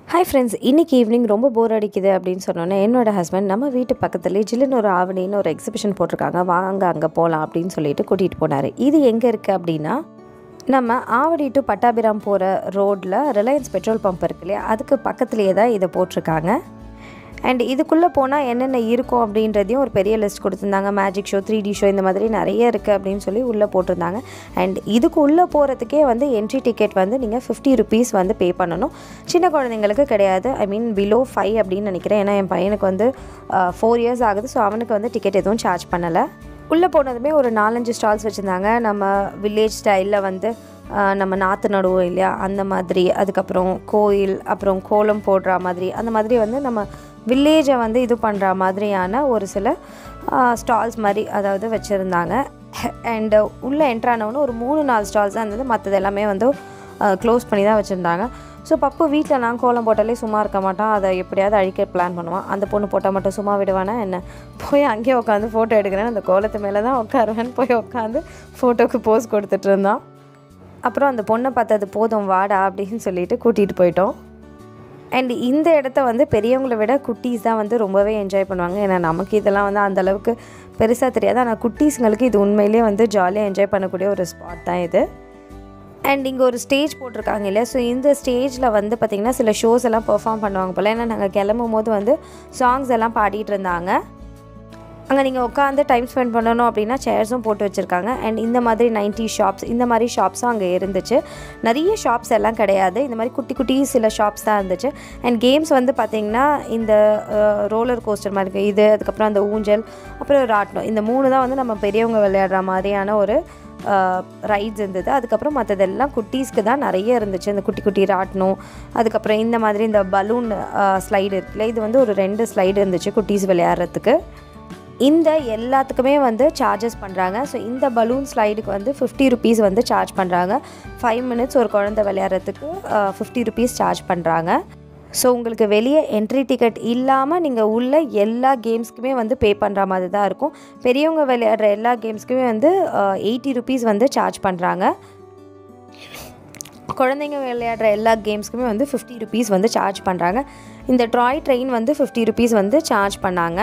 Hi friends இன்னைக்கு evening ரொம்ப போர் அடிக்குது அப்படின்னு சொன்னோன்னே என்னோட ஹஸ்பண்ட் நம்ம வீட்டு பக்கத்துலேயே ஜில்லுன்னு ஒரு ஆவணின்னு ஒரு எக்ஸிபிஷன் போட்டிருக்காங்க வாங்க அங்கே போகலாம் அப்படின்னு சொல்லிட்டு கூட்டிகிட்டு போனார் இது எங்கே இருக்குது அப்படின்னா நம்ம ஆவடி டு பட்டாபிராம் போகிற ரோட்டில் ரிலையன்ஸ் பெட்ரோல் பம்ப் இருக்கு இல்லையா அதுக்கு பக்கத்துலேயே தான் இதை போட்டிருக்காங்க அண்ட் இதுக்குள்ளே போனால் என்னென்ன இருக்கும் அப்படின்றதையும் ஒரு பெரிய லிஸ்ட் கொடுத்துருந்தாங்க magic show three D show இந்த மாதிரி நிறைய இருக்குது அப்படின்னு சொல்லி உள்ளே போட்டிருந்தாங்க அண்ட் இதுக்கு உள்ளே போகிறதுக்கே வந்து என்ட்ரி டிக்கெட் வந்து நீங்கள் ஃபிஃப்டி ருபீஸ் வந்து பே பண்ணணும் சின்ன குழந்தைங்களுக்கு கிடையாது ஐ மீன் பிலோ ஃபைவ் அப்படின்னு நினைக்கிறேன் ஏன்னா என் பையனுக்கு வந்து ஃபோர் இயர்ஸ் ஆகுது ஸோ அவனுக்கு வந்து டிக்கெட் எதுவும் சார்ஜ் பண்ணலை உள்ளே போனதுமே ஒரு நாலஞ்சு ஸ்டால்ஸ் வச்சுருந்தாங்க நம்ம வில்லேஜ் ஸ்டைலில் வந்து ஆஹ், நம்ம நாற்று நடுவோம் இல்லையா அந்த மாதிரி அதுக்கப்புறம் கோயில் அப்புறம் கோலம் போடுற மாதிரி அந்த மாதிரி வந்து நம்ம வில்லேஜை வந்து இது பண்ணுற மாதிரியான ஒரு சில ஸ்டால்ஸ் மாதிரி அதாவது வச்சுருந்தாங்க அண்டு உள்ளே என்ட்ரானவொன்னு ஒரு மூணு நாலு ஸ்டால்ஸ் தான் இருந்தது மற்றது எல்லாமே வந்து க்ளோஸ் பண்ணி தான் வச்சுருந்தாங்க ஸோ பப்பு வீட்டில் நான் கோலம் போட்டாலே சும்மா இருக்க மாட்டான் அதை எப்படியாவது அழிக்க பிளான் பண்ணுவான் அந்த பொண்ணு போட்டால் மட்டும் சும்மா விடுவானா என்ன போய் அங்கேயே உட்காந்து ஃபோட்டோ எடுக்கிறேன் அந்த கோலத்து மேலே தான் உட்காருவேன் போய் உட்காந்து ஃபோட்டோக்கு போஸ் கொடுத்துட்டு இருந்தான் அப்புறம் அந்த பொண்ணை பார்த்தது போதும் வாடா அப்படின்னு சொல்லிட்டு கூட்டிகிட்டு போயிட்டோம் அண்ட் இந்த இடத்த வந்து பெரியவங்களை விட குட்டீஸ் தான் வந்து ரொம்பவே என்ஜாய் பண்ணுவாங்க ஏன்னா நமக்கு இதெல்லாம் வந்து அந்த அளவுக்கு பெருசாக தெரியாது ஆனால் குட்டீஸுங்களுக்கு இது உண்மையிலேயே வந்து ஜாலியாக என்ஜாய் பண்ணக்கூடிய ஒரு ஸ்பாட் தான் இது அண்ட் இங்கே ஒரு ஸ்டேஜ் போட்டிருக்காங்க இல்லையா ஸோ இந்த ஸ்டேஜில் வந்து பார்த்திங்கன்னா சில ஷோஸ் எல்லாம் பெர்ஃபார்ம் பண்ணுவாங்க போல் ஏன்னா நாங்கள் கிளம்பும் போது வந்து சாங்ஸ் எல்லாம் பாடிட்டு இருந்தாங்க அங்கே நீங்கள் உட்காந்து டைம் ஸ்பெண்ட் பண்ணணும் அப்படின்னா சேர்ஸும் போட்டு வச்சுருக்காங்க அண்ட் இந்த மாதிரி நைன்டி ஷாப்ஸ் இந்த மாதிரி ஷாப்ஸும் அங்கே இருந்துச்சு நிறைய ஷாப்ஸ் எல்லாம் கிடையாது இந்த மாதிரி குட்டி குட்டி சில ஷாப்ஸ் தான் இருந்துச்சு அண்ட் கேம்ஸ் வந்து பார்த்திங்கன்னா இந்த ரோலர் கோஸ்டர் மாதிரி இருக்கு. இது அதுக்கப்புறம் அந்த ஊஞ்சல் அப்புறம் ராட்டினம் இந்த மூணு தான் வந்து நம்ம பெரியவங்க விளையாடுற மாதிரியான ஒரு ரைட்ஸ் இருந்தது அதுக்கப்புறம் மற்றதெல்லாம் குட்டீஸ்க்கு தான் நிறைய இருந்துச்சு இந்த குட்டி குட்டி ராட்டினம் அதுக்கப்புறம் இந்த மாதிரி இந்த பலூன் ஸ்லைடு இருக்குல்ல இது வந்து ஒரு ரெண்டு ஸ்லைடு இருந்துச்சு குட்டீஸ் விளையாடுறதுக்கு இந்த எல்லாத்துக்குமே வந்து சார்ஜஸ் பண்ணுறாங்க ஸோ இந்த பலூன் ஸ்லைடுக்கு வந்து ஃபிஃப்டி ருபீஸ் வந்து சார்ஜ் பண்ணுறாங்க ஃபைவ் மினிட்ஸ் ஒரு குழந்தை விளையாடுறதுக்கு ஃபிஃப்டி ருபீஸ் சார்ஜ் பண்ணுறாங்க ஸோ உங்களுக்கு வெளியே என்ட்ரி டிக்கெட் இல்லாமல் நீங்கள் உள்ள எல்லா கேம்ஸ்க்குமே வந்து பே பண்ணுற மாதிரி தான் இருக்கும் பெரியவங்க விளையாடுற எல்லா கேம்ஸ்க்குமே வந்து எயிட்டி ருபீஸ் வந்து சார்ஜ் பண்ணுறாங்க குழந்தைங்க விளையாடுற எல்லா கேம்ஸ்க்குமே வந்து ஃபிஃப்டி ருபீஸ் வந்து சார்ஜ் பண்ணுறாங்க இந்த ட்ராய் ட்ரெயின் வந்து ஃபிஃப்டி ருபீஸ் வந்து சார்ஜ் பண்ணாங்க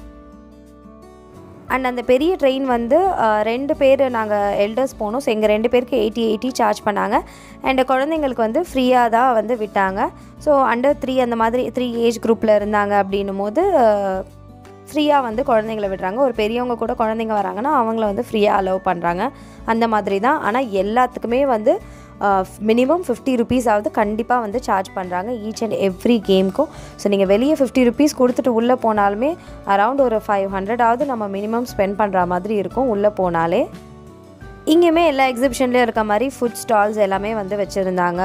அண்ட் அந்த பெரிய ட்ரெயின் வந்து அஹ், ரெண்டு பேர் நாங்கள் எல்டர்ஸ் போனோம் ஸோ எங்கள் ரெண்டு பேருக்கு எயிட்டி எயிட்டி சார்ஜ் பண்ணாங்க அண்ட் குழந்தைங்களுக்கு வந்து ஃப்ரீயாக தான் வந்து விட்டாங்க ஸோ அண்டர் த்ரீ அந்த மாதிரி த்ரீ ஏஜ் குரூப்பில் இருந்தாங்க அப்படின்னும் போது ஃப்ரீயாக வந்து குழந்தைங்கள விடுறாங்க ஒரு பெரியவங்க கூட குழந்தைங்க வராங்கன்னா அவங்கள வந்து ஃப்ரீயாக அலோவ் பண்ணுறாங்க அந்த மாதிரி தான் ஆனால் எல்லாத்துக்குமே வந்து மினிமம் ஃபிஃப்டி ருபீஸ் ஆகுது கண்டிப்பாக வந்து சார்ஜ் பண்ணுறாங்க ஈச் அண்ட் எவ்ரி கேம்க்கும் ஸோ நீங்கள் வெளியே ஃபிஃப்டி ருபீஸ் கொடுத்துட்டு உள்ளே போனாலுமே அரவுண்ட் ஒரு ஃபைவ் ஹண்ட்ரடாவது நம்ம மினிமம் ஸ்பெண்ட் பண்ணுற மாதிரி இருக்கும் உள்ளே போனாலே இங்கேயுமே எல்லா எக்ஸிபிஷன்லேயும் இருக்க மாதிரி ஃபுட் ஸ்டால்ஸ் எல்லாமே வந்து வச்சுருந்தாங்க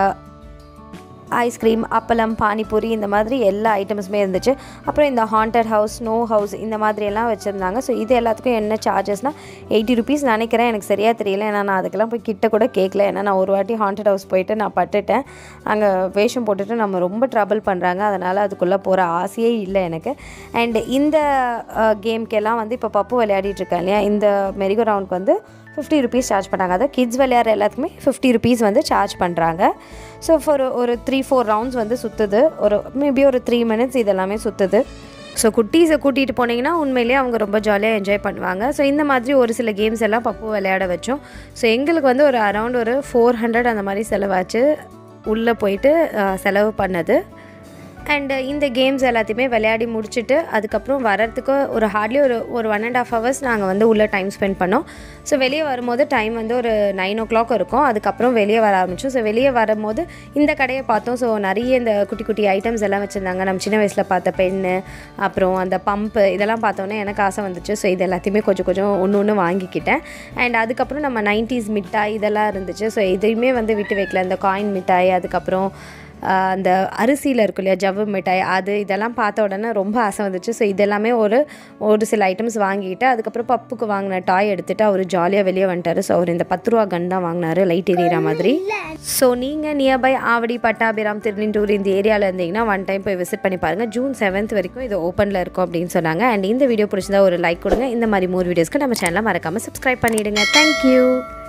ஐஸ்கிரீம் அப்பளம் பானிபூரி இந்த மாதிரி எல்லா ஐட்டம்ஸுமே இருந்துச்சு அப்புறம் இந்த ஹாண்டட் ஹவுஸ் ஸ்னோ ஹவுஸ் இந்த மாதிரி எல்லாம் வச்சுருந்தாங்க ஸோ இது எல்லாத்துக்கும் என்ன சார்ஜஸ்னால் எயிட்டி ருபீஸ் நினைக்கிறேன் எனக்கு சரியாக தெரியல ஏன்னா நான் அதுக்கெல்லாம் போய் கிட்ட கூட கேட்கல ஏன்னா நான் ஒரு வாட்டி ஹாண்டட் ஹவுஸ் போயிட்டு நான் பட்டுட்டேன் அங்கே வேஷம் போட்டுட்டு நம்ம ரொம்ப ட்ரபிள் பண்ணுறாங்க அதனால் அதுக்குள்ளே போகிற ஆசையே இல்லை எனக்கு அண்ட் இந்த கேம்க்கெல்லாம் வந்து இப்போ பப்பு விளையாடிட்டு இருக்கேன் இல்லையா இந்த மெரிகோ ரவுண்டுக்கு வந்து ஃபிஃப்டி ருபீஸ் சார்ஜ் பண்ணாங்க அதாவது கிட்ஸ் விளையாடுற எல்லாத்துக்குமே ஃபிஃப்டி ருபீஸ் வந்து சார்ஜ் பண்ணுறாங்க ஸோ ஃபார் ஒரு த்ரீ ஃபோர் ரவுண்ட்ஸ் வந்து சுற்றுது ஒரு மேபி ஒரு த்ரீ மினிட்ஸ் இதெல்லாமே சுற்றுது ஸோ குட்டீஸை கூட்டிகிட்டு போனீங்கன்னா உண்மையிலேயே அவங்க ரொம்ப ஜாலியாக என்ஜாய் பண்ணுவாங்க ஸோ இந்த மாதிரி ஒரு சில கேம்ஸ் எல்லாம் பப்பு விளையாட வச்சோம் ஸோ எங்களுக்கு வந்து ஒரு அரவுண்ட் ஒரு ஃபோர் ஹண்ட்ரட் அந்த மாதிரி செலவாச்சு உள்ளே போயிட்டு அஹ், செலவு பண்ணது அண்டு இந்த கேம்ஸ் எல்லாத்தையுமே விளையாடி முடிச்சுட்டு அதுக்கப்புறம் வரத்துக்கு ஒரு ஹார்ட்லி ஒரு ஒரு ஒன் அண்ட் ஆஃப் ஹவர்ஸ் நாங்கள் வந்து உள்ளே டைம் ஸ்பெண்ட் பண்ணோம் ஸோ வெளியே வரும்போது டைம் வந்து ஒரு நைன் ஓ கிளாக் இருக்கும் அதுக்கப்புறம் வெளியே வர ஆரம்பிச்சோம் ஸோ வெளியே வரும்போது இந்த கடையை பார்த்தோம் ஸோ நிறைய இந்த குட்டி குட்டி ஐட்டம்ஸ் எல்லாம் வச்சுருந்தாங்க நம்ம சின்ன வயசில் பார்த்த பென்னு அப்புறம் அந்த பம்பு இதெல்லாம் பார்த்தோன்னே எனக்கு ஆசை வந்துச்சு ஸோ இது எல்லாத்தையுமே கொஞ்சம் கொஞ்சம் ஒன்று ஒன்று வாங்கிக்கிட்டேன் அண்ட் அதுக்கப்புறம் நம்ம நைன்டிஸ் மிட்டாய் இதெல்லாம் இருந்துச்சு ஸோ இதையுமே வந்து விட்டு வைக்கல இந்த காயின் மிட்டாய் அதுக்கப்புறம் ஆஹ் அந்த அரிசியில் இருக்கும் இல்லையா ஜவ்வு மிட்டாய் அது இதெல்லாம் பார்த்த உடனே ரொம்ப ஆசை வந்துச்சு ஸோ இதெல்லாமே ஒரு ஒரு சில ஐட்டம்ஸ் வாங்கிக்கிட்டு அதுக்கப்புறம் பப்புக்கு வாங்கின டாய் எடுத்துகிட்டு அவர் ஜாலியாக வெளியே வந்துட்டார் ஸோ அவர் இந்த பத்து ரூபா கன் தான் வாங்கினாரு லைட் எரியிற மாதிரி ஸோ நீங்கள் நியர்பை ஆவடி பட்டாபிராம் திருநெண்டூர் இந்த ஏரியாவில் இருந்தீங்கன்னா ஒன் டைம் போய் விசிட் பண்ணி பாருங்கள் ஜூன் செவன்த் வரைக்கும் இது ஓப்பனில் இருக்கும் அப்படின்னு சொன்னாங்க அண்ட் இந்த வீடியோ பிடிச்சதா ஒரு லைக் கொடுங்க இந்த மாதிரி மூணு வீடியோஸ்க்கு நம்ம சேனலை மறக்காமல் சப்ஸ்கிரைப் பண்ணிவிடுங்க தேங்க்யூ